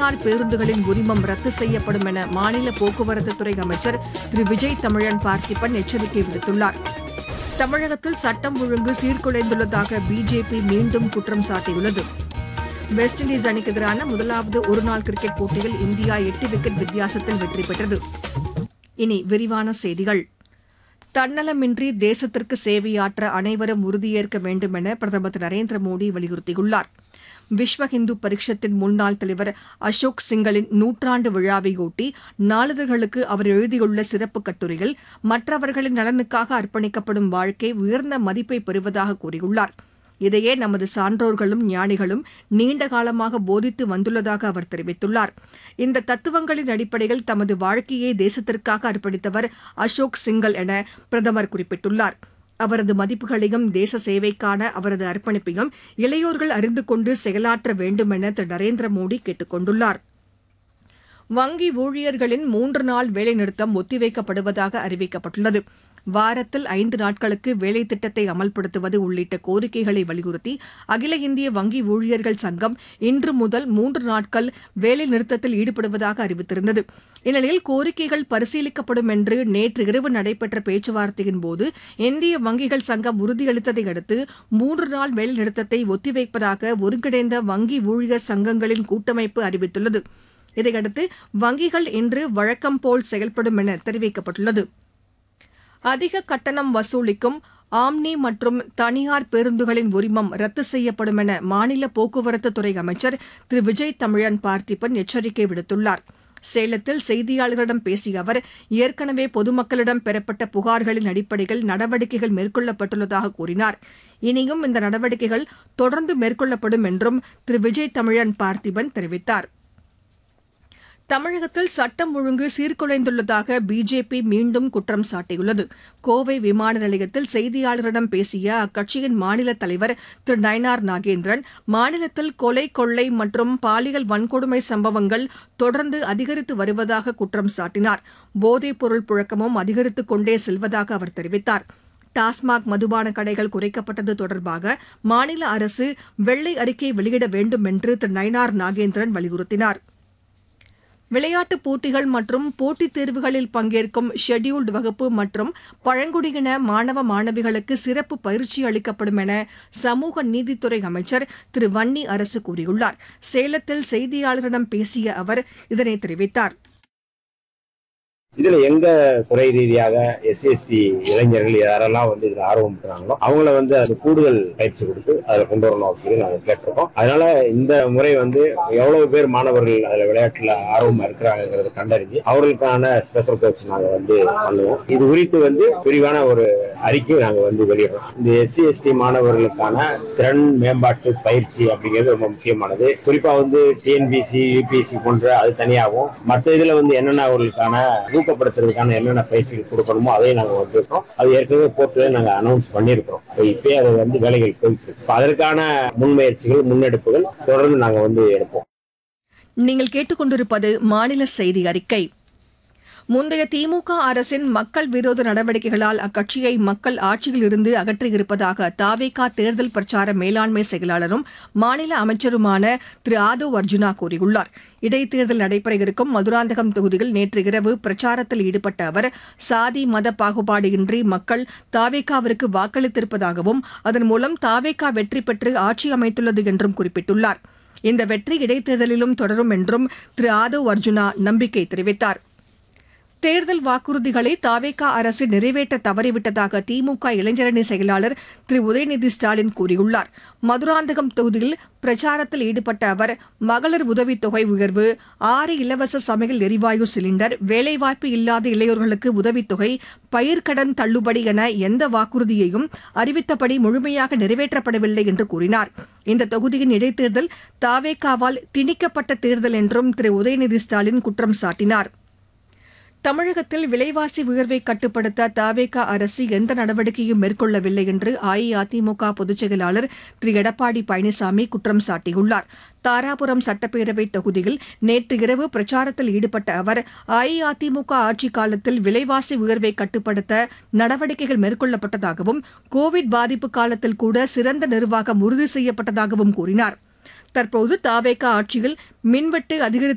தனியார் பேருந்துகளின் உரிமம் ரத்து செய்யப்படும் என மாநில போக்குவரத்துத்துறை அமைச்சர் திரு விஜய் தமிழன் பார்த்திபன் எச்சரிக்கை விடுத்துள்ளார் தமிழகத்தில் சட்டம் ஒழுங்கு சீர்குலைந்துள்ளதாக பிஜேபி மீண்டும் குற்றம் சாட்டியுள்ளது வெஸ்ட் இண்டீஸ் அணிக்கு எதிரான முதலாவது ஒருநாள் கிரிக்கெட் போட்டியில் இந்தியா எட்டு விக்கெட் வித்தியாசத்தில் வெற்றி பெற்றது இனி விரிவான செய்திகள் தன்னலமின்றி தேசத்திற்கு சேவையாற்ற அனைவரும் உறுதியேற்க வேண்டும் என பிரதமர் திரு நரேந்திர மோடி வலியுறுத்தியுள்ளார் விஸ்வ இந்து பரிஷத்தின் முன்னாள் தலைவர் அசோக் சிங்கலின் நூற்றாண்டு விழாவையொட்டி நாளிதழ்களுக்கு அவர் எழுதியுள்ள சிறப்பு கட்டுரையில் மற்றவர்களின் நலனுக்காக அர்ப்பணிக்கப்படும் வாழ்க்கை உயர்ந்த மதிப்பை பெறுவதாக கூறியுள்ளார் இதையே நமது சான்றோர்களும் ஞானிகளும் நீண்ட காலமாக போதித்து வந்துள்ளதாக அவர் தெரிவித்துள்ளார் இந்த தத்துவங்களின் அடிப்படையில் தமது வாழ்க்கையை தேசத்திற்காக அர்ப்பணித்தவர் அசோக் சிங்கல் என பிரதமர் குறிப்பிட்டுள்ளார் அவரது மதிப்புகளையும் தேச சேவைக்கான அவரது அர்ப்பணிப்பையும் இளையோர்கள் அறிந்து கொண்டு செயலாற்ற வேண்டும் என திரு நரேந்திர மோடி கேட்டுக் கொண்டுள்ளார் வங்கி ஊழியர்களின் மூன்று நாள் வேலைநிறுத்தம் ஒத்திவைக்கப்படுவதாக அறிவிக்கப்பட்டுள்ளது வாரத்தில் ஐந்து நாட்களுக்கு வேலை திட்டத்தை அமல்படுத்துவது உள்ளிட்ட கோரிக்கைகளை வலியுறுத்தி அகில இந்திய வங்கி ஊழியர்கள் சங்கம் இன்று முதல் மூன்று நாட்கள் வேலை நிறுத்தத்தில் ஈடுபடுவதாக அறிவித்திருந்தது இந்நிலையில் கோரிக்கைகள் பரிசீலிக்கப்படும் என்று நேற்று இரவு நடைபெற்ற பேச்சுவார்த்தையின் போது இந்திய வங்கிகள் சங்கம் உறுதியளித்ததை அடுத்து மூன்று நாள் வேலை நிறுத்தத்தை ஒத்திவைப்பதாக ஒருங்கிணைந்த வங்கி ஊழியர் சங்கங்களின் கூட்டமைப்பு அறிவித்துள்ளது இதையடுத்து வங்கிகள் இன்று வழக்கம் போல் செயல்படும் என தெரிவிக்கப்பட்டுள்ளது அதிக கட்டணம் வசூலிக்கும் ஆம்னி மற்றும் தனியார் பேருந்துகளின் உரிமம் ரத்து செய்யப்படும் என மாநில போக்குவரத்துத்துறை அமைச்சர் திரு விஜய் தமிழன் பார்த்திபன் எச்சரிக்கை விடுத்துள்ளார் சேலத்தில் செய்தியாளர்களிடம் பேசிய அவர் ஏற்கனவே பொதுமக்களிடம் பெறப்பட்ட புகார்களின் அடிப்படையில் நடவடிக்கைகள் மேற்கொள்ளப்பட்டுள்ளதாக கூறினார் இனியும் இந்த நடவடிக்கைகள் தொடர்ந்து மேற்கொள்ளப்படும் என்றும் திரு விஜய் தமிழன் பார்த்திபன் தெரிவித்தார் தமிழகத்தில் சட்டம் ஒழுங்கு சீர்குலைந்துள்ளதாக பிஜேபி மீண்டும் குற்றம் சாட்டியுள்ளது கோவை விமான நிலையத்தில் செய்தியாளர்களிடம் பேசிய அக்கட்சியின் மாநில தலைவர் திரு நயனார் நாகேந்திரன் மாநிலத்தில் கொலை கொள்ளை மற்றும் பாலியல் வன்கொடுமை சம்பவங்கள் தொடர்ந்து அதிகரித்து வருவதாக குற்றம் சாட்டினார் போதைப் பொருள் புழக்கமும் அதிகரித்துக் கொண்டே செல்வதாக அவர் தெரிவித்தார் டாஸ்மாக் மதுபான கடைகள் குறைக்கப்பட்டது தொடர்பாக மாநில அரசு வெள்ளை அறிக்கை வெளியிட வேண்டும் என்று திரு நயனார் நாகேந்திரன் வலியுறுத்தினார் விளையாட்டுப் போட்டிகள் மற்றும் போட்டித் தேர்வுகளில் பங்கேற்கும் ஷெட்யூல்டு வகுப்பு மற்றும் பழங்குடியின மாணவ மாணவிகளுக்கு சிறப்பு பயிற்சி அளிக்கப்படும் என சமூக நீதித்துறை அமைச்சர் திரு வன்னி அரசு கூறியுள்ளார் சேலத்தில் செய்தியாளர்களிடம் பேசிய அவர் இதனை தெரிவித்தார் இதுல எங்க துறை ரீதியாக எஸ்சி எஸ்டி இளைஞர்கள் யாரெல்லாம் வந்து இதுல ஆர்வம் இருக்கிறாங்களோ அவங்கள வந்து அது கூடுதல் பயிற்சி கொடுத்து அதை கொண்டு வரணும் அப்படின்னு நாங்க கேட்டிருக்கோம் அதனால இந்த முறை வந்து எவ்வளவு பேர் மாணவர்கள் அதுல விளையாட்டுல ஆர்வமா இருக்கிறாங்கிறத கண்டறிஞ்சு அவர்களுக்கான ஸ்பெஷல் கோச் நாங்க வந்து பண்ணுவோம் இது குறித்து வந்து விரிவான ஒரு அறிக்கை நாங்க வந்து வெளியிடுறோம் இந்த எஸ்சி எஸ்டி மாணவர்களுக்கான திறன் மேம்பாட்டு பயிற்சி அப்படிங்கிறது ரொம்ப முக்கியமானது குறிப்பா வந்து டிஎன்பிசி யூபிஎஸ்சி போன்ற அது தனியாகவும் மற்ற இதுல வந்து என்னென்ன அவர்களுக்கான ஊக்கப்படுத்துறதுக்கான என்னென்ன பயிற்சிகள் கொடுக்கணுமோ அதையும் நாங்க வந்திருக்கோம் அது ஏற்கனவே போர்ட்டில் நாங்க அனௌன்ஸ் பண்ணியிருக்கிறோம் இப்பயே அது வந்து வேலைகள் போயிட்டு இருக்கு இப்ப அதற்கான முன்முயற்சிகள் முன்னெடுப்புகள் தொடர்ந்து நாங்க வந்து எடுப்போம் நீங்கள் கேட்டுக்கொண்டிருப்பது மாநில செய்தி அறிக்கை முந்தைய திமுக அரசின் மக்கள் விரோத நடவடிக்கைகளால் அக்கட்சியை மக்கள் ஆட்சியில் இருந்து அகற்றியிருப்பதாக தாவேகா தேர்தல் பிரச்சார மேலாண்மை செயலாளரும் மாநில அமைச்சருமான திரு ஆதவ் அர்ஜுனா கூறியுள்ளார் இடைத்தேர்தல் நடைபெற இருக்கும் மதுராந்தகம் தொகுதியில் நேற்று இரவு பிரச்சாரத்தில் ஈடுபட்ட அவர் சாதி மத பாகுபாடின்றி மக்கள் தாவேகாவிற்கு வாக்களித்திருப்பதாகவும் அதன் மூலம் தாவேகா வெற்றி பெற்று ஆட்சி அமைத்துள்ளது என்றும் குறிப்பிட்டுள்ளார் இந்த வெற்றி இடைத்தேர்தலிலும் தொடரும் என்றும் திரு ஆதவ் அர்ஜுனா நம்பிக்கை தெரிவித்தார் தேர்தல் வாக்குறுதிகளை தாவேகா அரசு நிறைவேற்ற தவறிவிட்டதாக திமுக இளைஞரணி செயலாளர் திரு உதயநிதி ஸ்டாலின் கூறியுள்ளார் மதுராந்தகம் தொகுதியில் பிரச்சாரத்தில் ஈடுபட்ட அவர் மகளிர் உதவித் தொகை உயர்வு ஆறு இலவச சமையல் எரிவாயு சிலிண்டர் வேலைவாய்ப்பு இல்லாத இளையோர்களுக்கு உதவித்தொகை பயிர்க்கடன் தள்ளுபடி என எந்த வாக்குறுதியையும் அறிவித்தபடி முழுமையாக நிறைவேற்றப்படவில்லை என்று கூறினார் இந்த தொகுதியின் இடைத்தேர்தல் தாவேகாவால் திணிக்கப்பட்ட தேர்தல் என்றும் திரு உதயநிதி ஸ்டாலின் குற்றம் சாட்டினார் தமிழகத்தில் விலைவாசி உயர்வை கட்டுப்படுத்த தவேகா அரசு எந்த நடவடிக்கையும் மேற்கொள்ளவில்லை என்று அஇஅதிமுக பொதுச் செயலாளர் திரு எடப்பாடி பழனிசாமி குற்றம் சாட்டியுள்ளார் தாராபுரம் சட்டப்பேரவை தொகுதியில் நேற்று இரவு பிரச்சாரத்தில் ஈடுபட்ட அவர் அஇஅதிமுக ஆட்சிக் காலத்தில் விலைவாசி உயர்வை கட்டுப்படுத்த நடவடிக்கைகள் மேற்கொள்ளப்பட்டதாகவும் கோவிட் பாதிப்பு காலத்தில் கூட சிறந்த நிர்வாகம் உறுதி செய்யப்பட்டதாகவும் கூறினார் தற்போது தாவேகா ஆட்சியில் மின்வெட்டு அதிகரித்து